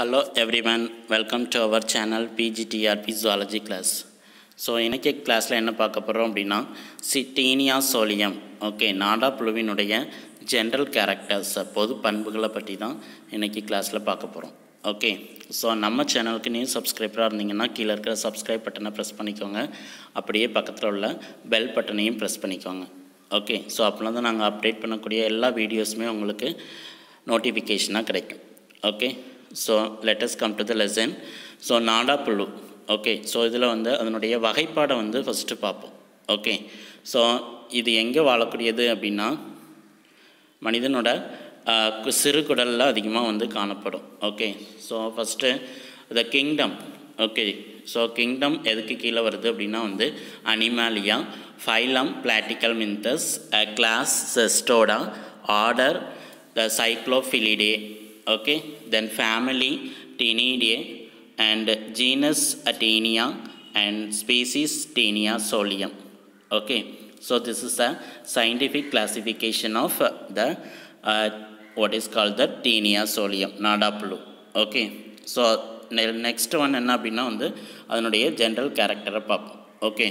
Hello everyone, welcome to our channel PGTRP Zoology class. So இன்றைக்கி கிளாஸில் என்ன பார்க்க போகிறோம் அப்படின்னா சிட்டீனியா சோலியம் ஓகே நாடா புழுவினுடைய ஜென்ரல் கேரக்டர்ஸ் பொது பண்புகளை பற்றி தான் இன்றைக்கி கிளாஸில் பார்க்க போகிறோம் ஓகே ஸோ நம்ம சேனலுக்கு நியூ சப்ஸ்கிரைபராக இருந்தீங்கன்னா கீழே இருக்கிற சப்ஸ்கிரைப் பட்டனை ப்ரெஸ் பண்ணிக்கோங்க அப்படியே பக்கத்தில் உள்ள பெல் பட்டனையும் ப்ரெஸ் பண்ணிக்கோங்க ஓகே ஸோ அப்போலாம் தான் நாங்கள் அப்டேட் பண்ணக்கூடிய எல்லா வீடியோஸுமே உங்களுக்கு நோட்டிஃபிகேஷனாக கிடைக்கும் okay so let's come to the lesson so நாடா புழு ஓகே ஸோ இதில் வந்து அதனுடைய வகைப்பாடை வந்து ஃபஸ்ட்டு பார்ப்போம் ஓகே ஸோ இது எங்கே வாழக்கூடியது அப்படின்னா மனிதனோட ஆஹ், கு- சிறு குடலில் அதிகமாக வந்து காணப்படும் okay so first the kingdom okay so kingdom எதுக்கு கீழே வருது அப்படின்னா வந்து Animalia phylum Platyhelminthes class Cestoda order the Cyclophyllidea okay then family Taeniidae and genus Atenia and species Taenia solium. Okay, so this is a scientific classification of uh, the uh, what is called the Taenia solium, Nadapulu. Okay, so ne- next one என்ன அப்படின்னா வந்து அதனுடைய general கேரக்டரை பார்ப்போம் okay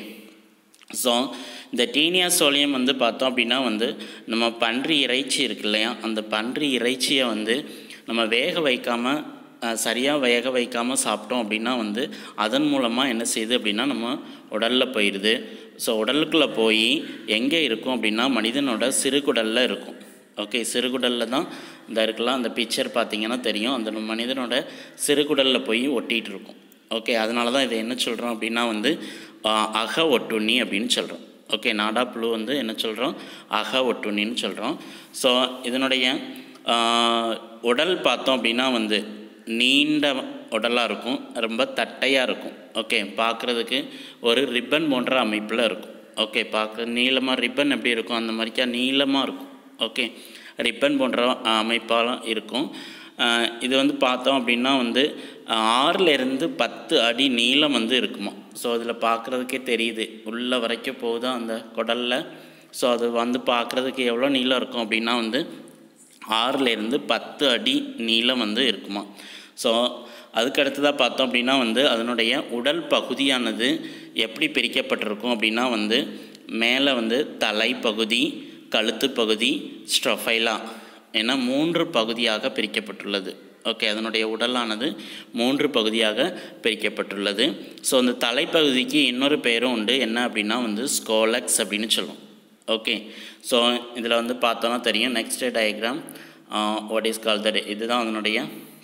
so இந்த Taenia solium வந்து பார்த்தோம் அப்படின்னா வந்து நம்ம பன்றி இறைச்சி இருக்கு இல்லையா அந்த பன்றி இறைச்சியை வந்து நம்ம வேக வைக்காமல் சரியாக வேக வைக்காமல் சாப்பிட்டோம் அப்படின்னா வந்து அதன் மூலமாக என்ன செய்யுது அப்படின்னா நம்ம உடலில் போயிடுது ஸோ உடலுக்குள்ளே போய் எங்கே இருக்கும் அப்படின்னா மனிதனோட சிறுகுடலில் இருக்கும் ஓகே சிறுகுடலில் தான் இந்த இருக்கலாம் அந்த பிக்சர் பார்த்தீங்கன்னா தெரியும் அந்த மனிதனோட சிறுகுடலில் போய் ஒட்டிகிட்டு இருக்கும் ஓகே அதனால தான் இதை என்ன சொல்கிறோம் அப்படின்னா வந்து ஆ, அக ஒட்டுண்ணி அப்படின்னு சொல்கிறோம் ஓகே நாடா புழு வந்து என்ன சொல்கிறோம் அக ஒட்டுண்ணின்னு சொல்கிறோம் ஸோ இதனுடைய ஆ, உடல் பார்த்தோம் அப்படின்னா வந்து நீண்ட உடலாக இருக்கும் ரொம்ப தட்டையாக இருக்கும் ஓகே பார்க்குறதுக்கு ஒரு ரிப்பன் போன்ற அமைப்பில் இருக்கும் ஓகே பார்க்க நீளமாக ரிப்பன் எப்படி இருக்கும் அந்த மாதிரிக்கா நீளமாக இருக்கும் ஓகே ரிப்பன் போன்ற அமைப்பாக இருக்கும் ஆஹ் இது வந்து பார்த்தோம் அப்படின்னா வந்து ஆறிலிருந்து பத்து அடி நீளம் வந்து இருக்குமா ஸோ அதில் பார்க்குறதுக்கே தெரியுது உள்ள வரைக்கும் போகுதா அந்த குடலில் ஸோ அது வந்து பார்க்குறதுக்கு எவ்வளோ நீளம் இருக்கும் அப்படின்னா வந்து ஆறிலிருந்து பத்து அடி நீளம் வந்து இருக்குமா ஸோ அதுக்கு அடுத்ததாக பார்த்தோம் அப்படின்னா வந்து அதனுடைய உடல் பகுதியானது எப்படி பிரிக்கப்பட்டிருக்கும் அப்படின்னா வந்து மேலே வந்து தலைப்பகுதி கழுத்து பகுதி ஸ்ட்ரொஃபைலா என மூன்று பகுதியாக பிரிக்கப்பட்டுள்ளது ஓகே அதனுடைய உடலானது மூன்று பகுதியாக பிரிக்கப்பட்டுள்ளது ஸோ அந்த தலைப்பகுதிக்கு இன்னொரு பேரும் உண்டு என்ன அப்படின்னா வந்து ஸ்கோலக்ஸ் அப்படின்னு சொல்லுவோம் ஓகே ஸோ இதில் வந்து பார்த்தோன்னா தெரியும் next diagram what is call that இதுதான் அதனுடைய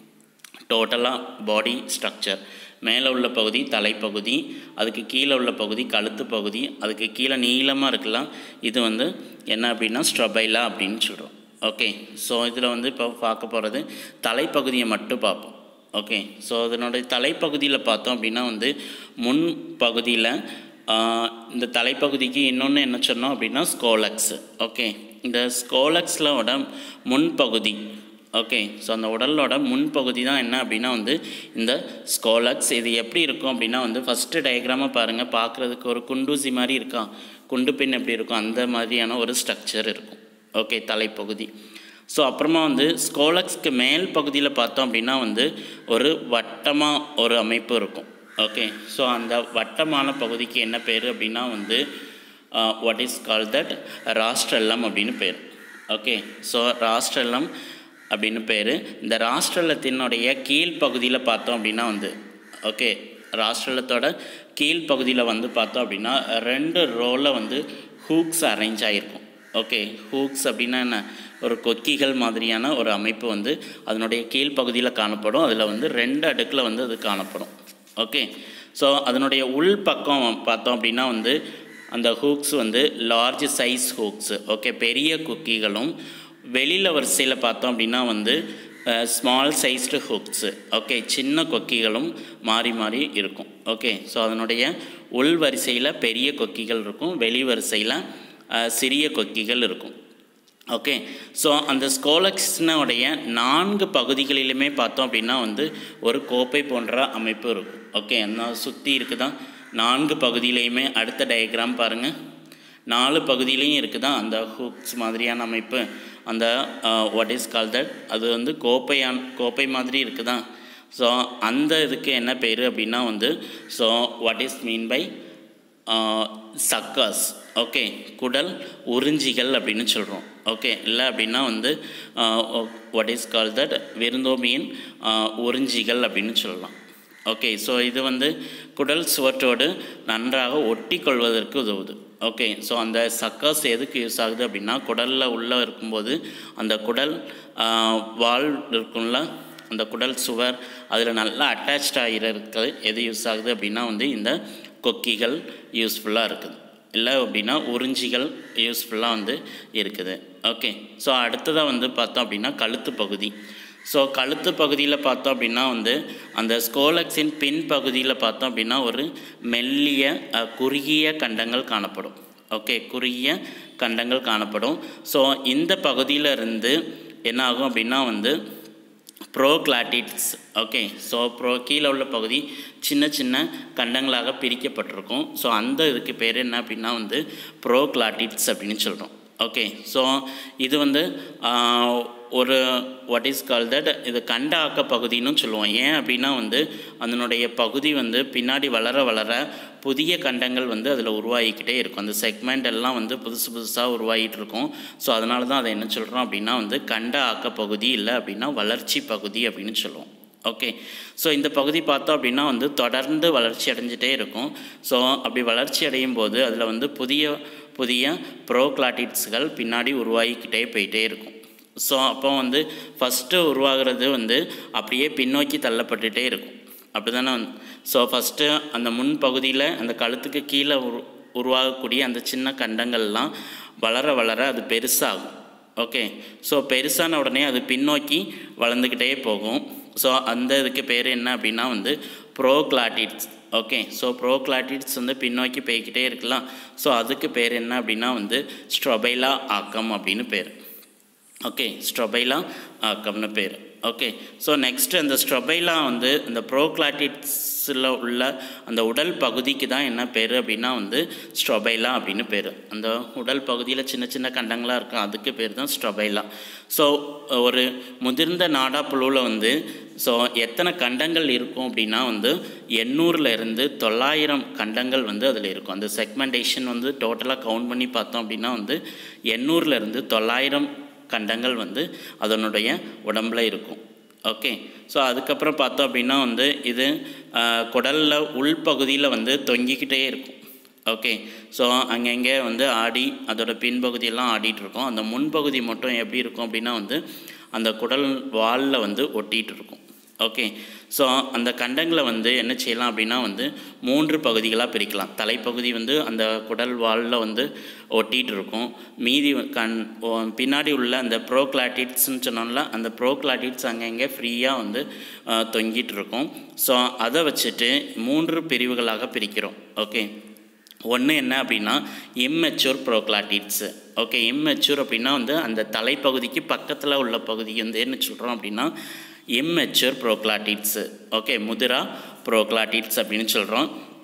டோட்டலாக பாடி ஸ்ட்ரக்சர் மேலே உள்ள பகுதி தலைப்பகுதி அதுக்கு கீழே உள்ள பகுதி கழுத்து பகுதி அதுக்கு கீழே நீளமாக இருக்கலாம் இது வந்து என்ன அப்படின்னா ஸ்ட்ரபைலா அப்படின்னு சொல்கிறோம் ஓகே ஸோ இதில் வந்து இப்போ பார்க்க போகிறது தலைப்பகுதியை மட்டும் பார்ப்போம் ஓகே ஸோ அதனுடைய தலைப்பகுதியில் பார்த்தோம் அப்படின்னா வந்து முன் பகுதியில் ஆஹ், இந்த தலைப்பகுதிக்கு இன்னொன்று என்ன சொன்னோம் அப்படின்னா ஸ்கோலக்ஸ் ஓகே இந்த ஸ்கோலக்ஸில் முன்பகுதி ஓகே ஸோ அந்த உடலோட முன்பகுதி தான் என்ன அப்படின்னா வந்து இந்த ஸ்கோலக்ஸ் இது எப்படி இருக்கும் அப்படின்னா வந்து ஃபஸ்ட்டு டயக்ராமை பாருங்கள் பார்க்குறதுக்கு ஒரு குண்டூசி மாதிரி இருக்கா குண்டு பின் எப்படி இருக்கும் அந்த மாதிரியான ஒரு ஸ்ட்ரக்சர் இருக்கும் ஓகே தலைப்பகுதி ஸோ அப்புறமா வந்து ஸ்கோலக்ஸ்க்கு மேல் பகுதியில் பார்த்தோம் அப்படின்னா வந்து ஒரு வட்டமாக ஒரு அமைப்பு இருக்கும் ஓகே ஸோ அந்த வட்டமான பகுதிக்கு என்ன பேர் அப்படின்னா வந்து what is call that rostellum அப்படின்னு பேர் ஓகே ஸோ ராஸ்ட்ரல்லம் அப்படின்னு பேர் இந்த ராஷ்டிரலத்தினுடைய கீழ்ப்பகுதியில் பார்த்தோம் அப்படின்னா வந்து ஓகே ராஷ்டிரலத்தோட கீழ்ப்பகுதியில் வந்து பார்த்தோம் அப்படின்னா ரெண்டு ரோவில் வந்து ஹூக்ஸ் அரேஞ்ச் ஆகிருக்கும் ஓகே ஹூக்ஸ் அப்படின்னா என்ன ஒரு கொக்கிகள் மாதிரியான ஒரு அமைப்பு வந்து அதனுடைய கீழ்ப்பகுதியில் காணப்படும் அதில் வந்து ரெண்டு அடுக்கில் வந்து அது காணப்படும் ஓகே ஸோ அதனுடைய உள் பக்கம் பார்த்தோம் அப்படின்னா வந்து அந்த ஹூக்ஸ் வந்து லார்ஜ் சைஸ் ஹூக்ஸ் ஓகே பெரிய குக்கிகளும் வெளியில் வரிசையில் பார்த்தோம் அப்படின்னா வந்து ஸ்மால் சைஸ்டு ஹூக்ஸு ஓகே சின்ன கொக்கிகளும் மாறி மாறி இருக்கும் ஓகே ஸோ அதனுடைய உள் வரிசையில் பெரிய கொக்கிகள் இருக்கும் வெளி வரிசையில் அஹ், சிறிய கொக்கிகள் இருக்கும் ஓகே ஸோ அந்த ஸ்கோலக்ஸ்னுடைய நான்கு பகுதிகளிலுமே பார்த்தோம் அப்படின்னா வந்து ஒரு கோப்பை போன்ற அமைப்பு இருக்கும் ஓகே அந்த சுற்றி இருக்குதா நான்கு பகுதியிலையுமே அடுத்த டயக்ராம் பாருங்கள் நாலு பகுதியிலையும் இருக்குதா அந்த ஹூக்ஸ் மாதிரியான அமைப்பு அந்த வாட் இஸ் கால் தட் அது வந்து கோப்பையான் கோப்பை மாதிரி இருக்குதா ஸோ அந்த இதுக்கு என்ன பேர் அப்படின்னா வந்து so what is mean by suckers okay குடல் உறிஞ்சிகள் அப்படின்னு சொல்கிறோம் ஓகே இல்லை அப்படின்னா வந்து வாட் இஸ் கால் தட் விருந்தோமியின் உறிஞ்சிகள் அப்படின்னு சொல்லலாம் ஓகே ஸோ இது வந்து குடல் சுவற்றோடு நன்றாக ஒட்டி கொள்வதற்கு உதவுது ஓகே ஸோ அந்த சக்கர்ஸ் எதுக்கு யூஸ் ஆகுது அப்படின்னா குடலில் உள்ளே இருக்கும்போது அந்த குடல் வால் இருக்கும்ல அந்த குடல் சுவர் அதில் நல்லா அட்டாச்ட் ஆகிருக்கு எது யூஸ் ஆகுது அப்படின்னா வந்து இந்த கொக்கிகள் யூஸ்ஃபுல்லாக இருக்குது இல்லை அப்படின்னா உறிஞ்சிகள் யூஸ்ஃபுல்லாக வந்து இருக்குது ஓகே ஸோ அடுத்ததாக வந்து பார்த்தோம் அப்படின்னா கழுத்து பகுதி ஸோ கழுத்து பகுதியில் பார்த்தோம் அப்படின்னா வந்து அந்த ஸ்கோலக்ஸின் பின் பகுதியில் பார்த்தோம் அப்படின்னா ஒரு மெல்லிய அஹ், குறுகிய கண்டங்கள் காணப்படும் ஓகே குறுகிய கண்டங்கள் காணப்படும் ஸோ இந்த பகுதியில் இருந்து என்ன ஆகும் அப்படின்னா வந்து ப்ரோக்ளாட்டிட்ஸ் ஓகே ஸோ ப்ரோ கீழே உள்ள பகுதி சின்ன சின்ன கண்டங்களாக பிரிக்கப்பட்டிருக்கும் ஸோ அந்த இதுக்கு பேர் என்ன அப்படின்னா வந்து ப்ரோக்ளாட்டிட்ஸ் அப்படின்னு சொல்கிறோம் ஓகே ஸோ இது வந்து ஆஹ், ஒரு வாட் இஸ் கால் தட் இது கண்ட ஆக்க பகுதின்னு சொல்லுவோம் ஏன் அப்படின்னா வந்து அதனுடைய பகுதி வந்து பின்னாடி வளர வளர புதிய கண்டங்கள் வந்து அதில் உருவாகிக்கிட்டே இருக்கும் அந்த செக்மெண்ட் எல்லாம் வந்து புதுசு புதுசாக உருவாகிட்டு இருக்கும் ஸோ அதனால தான் அதை என்ன சொல்கிறோம் அப்படின்னா வந்து கண்ட ஆக்க பகுதி இல்லை அப்படின்னா வளர்ச்சி பகுதி அப்படின்னு சொல்லுவோம் ஓகே ஸோ இந்த பகுதி பார்த்தோம் அப்படின்னா வந்து தொடர்ந்து வளர்ச்சி அடைஞ்சிட்டே இருக்கும் ஸோ அப்படி வளர்ச்சி அடையும் போது அதில் வந்து புதிய புதிய ப்ரோக்ளாட்டிட்ஸ்கள் பின்னாடி உருவாகிக்கிட்டே போயிட்டே இருக்கும் ஸோ அப்போ வந்து ஃபஸ்ட்டு உருவாகிறது வந்து அப்படியே பின்னோக்கி தள்ளப்பட்டுட்டே இருக்கும் அப்படி தானே ஸோ ஃபஸ்ட்டு அந்த முன் பகுதியில் அந்த கழுத்துக்கு கீழே உரு உருவாகக்கூடிய அந்த சின்ன கண்டங்கள்லாம் வளர வளர அது பெருசாகும் ஓகே ஸோ பெருசான உடனே அது பின்னோக்கி வளர்ந்துக்கிட்டே போகும் ஸோ அந்த இதுக்கு பேர் என்ன அப்படின்னா வந்து ப்ரோக்ளாட்டிட்ஸ் ஓகே ஸோ ப்ரோக்ளாட்டிட்ஸ் வந்து பின்னோக்கி போய்கிட்டே இருக்கலாம் ஸோ அதுக்கு பேர் என்ன அப்படின்னா வந்து ஸ்ட்ரொபைலா ஆக்கம் அப்படின்னு பேர் ஓகே ஸ்ட்ரொபைலா ஆக்கம்னு பேர் ஓகே ஸோ நெக்ஸ்ட் அந்த ஸ்ட்ரொபைலா வந்து இந்த ப்ரோக்ளாட்டிட்ஸில் உள்ள அந்த உடல் பகுதிக்கு தான் என்ன பேர் அப்படின்னா வந்து ஸ்ட்ரொபைலா அப்படின்னு பேர் அந்த உடல் பகுதியில் சின்ன சின்ன கண்டங்களாக இருக்கும் அதுக்கு பேர் தான் ஸ்ட்ரொபைலா ஸோ ஒரு முதிர்ந்த நாடாப்புழுவில் வந்து ஸோ எத்தனை கண்டங்கள் இருக்கும் அப்படின்னா வந்து எண்ணூறுல இருந்து தொள்ளாயிரம் கண்டங்கள் வந்து அதில் இருக்கும் அந்த செக்மெண்டேஷன் வந்து டோட்டலாக கவுண்ட் பண்ணி பார்த்தோம் அப்படின்னா வந்து எண்ணூறுல இருந்து தொள்ளாயிரம் கண்டங்கள் வந்து அதனுடைய உடம்புல இருக்கும் ஓகே ஸோ அதுக்கப்புறம் பார்த்தோம் அப்படின்னா வந்து இது குடலில் உள்பகுதியில் வந்து தொங்கிக்கிட்டே இருக்கும் ஓகே ஸோ அங்கங்கே வந்து ஆடி அதோட பின்பகுதியெல்லாம் ஆடிட்டு இருக்கும் அந்த முன்பகுதி மட்டும் எப்படி இருக்கும் அப்படின்னா வந்து அந்த குடல் வாலில் வந்து ஒட்டிகிட்டு இருக்கும் ஓகே ஸோ அந்த கண்டங்களை வந்து என்ன செய்யலாம் அப்படின்னா வந்து மூன்று பகுதிகளாக பிரிக்கலாம் தலைப்பகுதி வந்து அந்த குடல் வாலில் வந்து ஒட்டிகிட்டு இருக்கும் மீதி வ- கண் ஓ- பின்னாடி உள்ள அந்த ப்ரோக்ளாட்டிட்ஸ்னு சொன்னோம்ல அந்த ப்ரோக்ளாட்டிட்ஸ் அங்கங்கே ஃப்ரீயாக வந்து அஹ், தொங்கிட்டு இருக்கும் ஸோ அதை வச்சுட்டு மூன்று பிரிவுகளாக பிரிக்கிறோம் ஓகே ஒன்று என்ன அப்படின்னா இம்மெச்சூர் ப்ரோக்ளாட்டிட்ஸு ஓகே இம்மெச்சூர் அப்படின்னா வந்து அந்த தலைப்பகுதிக்கு பக்கத்தில் உள்ள பகுதி வந்து என்ன சொல்கிறோம் அப்படின்னா இம்மெச்சூர் ப்ரோக்ளாட்டிட்ஸு ஓகே முதிரா ப்ரோக்ளாட்டிட்ஸ் அப்படின்னு சொல்கிறோம்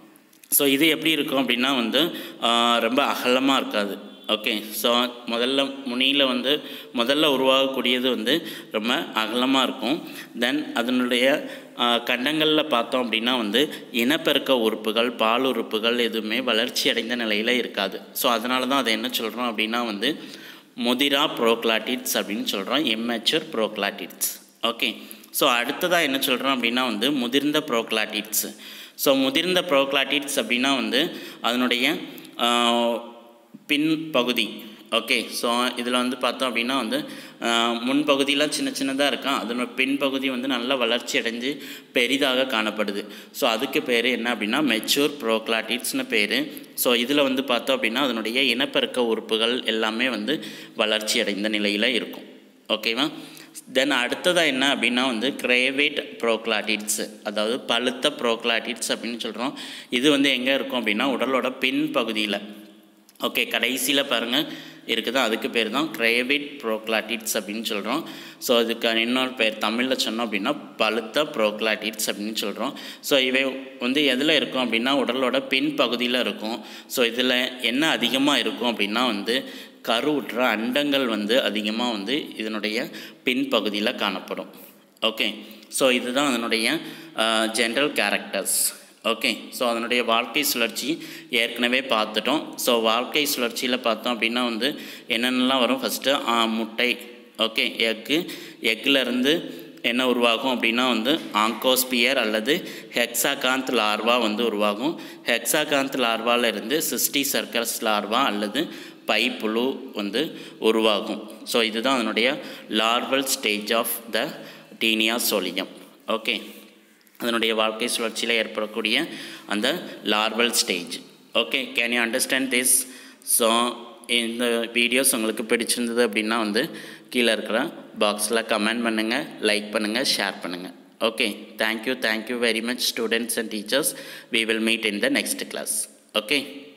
ஸோ இது எப்படி இருக்கும் அப்படின்னா வந்து ஆஹ், ரொம்ப அகலமாக இருக்காது ஓகே ஸோ முதல்ல முனியில் வந்து முதல்ல உருவாகக்கூடியது வந்து ரொம்ப அகலமாக இருக்கும் தென் அதனுடைய கண்டங்களில் பார்த்தோம் அப்படின்னா வந்து இனப்பெருக்க உறுப்புகள் பால் உறுப்புகள் எதுவுமே வளர்ச்சி அடைந்த நிலையில் இருக்காது ஸோ அதனால தான் அதை என்ன சொல்கிறோம் அப்படின்னா வந்து முதிரா ப்ரோக்ளாட்டிட்ஸ் அப்படின்னு சொல்கிறோம் இம்மெச்சூர் ப்ரோக்ளாட்டிட்ஸ் ஓகே ஸோ அடுத்ததாக என்ன சொல்கிறோம் அப்படின்னா வந்து முதிர்ந்த ப்ரோக்ளாட்டிட்ஸ் ஸோ முதிர்ந்த ப்ரோக்ளாட்டிட்ஸ் அப்படின்னா வந்து அதனுடைய ஆஹ், பின் பகுதி ஓகே ஸோ இதில் வந்து பார்த்தோம் அப்படின்னா வந்து ஆஹ், முன்பகுதியெலாம் சின்ன சின்னதாக இருக்கும் அதனோட பின்பகுதி வந்து நல்ல வளர்ச்சி அடைஞ்சு பெரிதாக காணப்படுது ஸோ அதுக்கு பேர் என்ன அப்படின்னா மெச்சூர் ப்ரோக்ளாட்டிட்ஸ்னு பேர் ஸோ இதில் வந்து பார்த்தோம் அப்படின்னா அதனுடைய இனப்பெருக்க உறுப்புகள் எல்லாமே வந்து வளர்ச்சி அடைந்த நிலையில் இருக்கும் ஓகேவா தென் அடுத்ததாக என்ன அப்படின்னா வந்து கிரேவேட் ப்ரோக்ளாட்டிட்ஸ் அதாவது பழுத்த ப்ரோக்ளாட்டிட்ஸ் அப்படின்னு சொல்கிறோம் இது வந்து எங்கே இருக்கும் அப்படின்னா உடலோட பின் பகுதியில் ஓகே கடைசியில் பாருங்கள் இருக்குது அதுக்கு பேர் தான் கிரேவிட் ப்ரோக்ளாட்டிட்ஸ் அப்படின்னு சொல்கிறோம் ஸோ அதுக்கு இன்னொரு பேர் தமிழில் சொன்னோம் அப்படின்னா பழுத்த ப்ரோக்ளாட்டிட்ஸ் அப்படின்னு சொல்கிறோம் ஸோ இவை வந்து எதில் இருக்கும் அப்படின்னா உடலோட பின் பகுதியில் இருக்கும் ஸோ இதில் என்ன அதிகமாக இருக்கும் அப்படின்னா வந்து கருவுற்ற அண்டங்கள் வந்து அதிகமாக வந்து இதனுடைய பின்பகுதியில் காணப்படும் ஓகே ஸோ இதுதான் அதனுடைய ஜென்ரல் கேரக்டர்ஸ் ஓகே ஸோ அதனுடைய வாழ்க்கை சுழற்சி ஏற்கனவே பார்த்துட்டோம் ஸோ வாழ்க்கை சுழற்சியில் பார்த்தோம் அப்படின்னா வந்து என்னென்னலாம் வரும் ஃபஸ்ட்டு முட்டை ஓகே எக்கு எக்கிலேருந்து என்ன உருவாகும் அப்படின்னா வந்து ஆங்கோஸ்பியர் அல்லது ஹெக்ஸாகாந்த் லார்வா வந்து உருவாகும் ஹெக்ஸாகாந்த் லார்வாவில் இருந்து சிஸ்டி சர்க்கஸ் லார்வா அல்லது பைப்புழு வந்து உருவாகும் ஸோ இதுதான் அதனுடைய larval stage of the Taenia solium okay அதனுடைய வாழ்க்கை சுழற்சியில் ஏற்படக்கூடிய அந்த larval stage okay can you understand this so இந்த வீடியோஸ் உங்களுக்கு பிடிச்சிருந்தது அப்படின்னா வந்து கீழே இருக்கிற பாக்ஸில் கமெண்ட் பண்ணுங்கள் லைக் பண்ணுங்கள் ஷேர் பண்ணுங்கள் okay thank you thank you very much students and teachers we will meet in the next class okay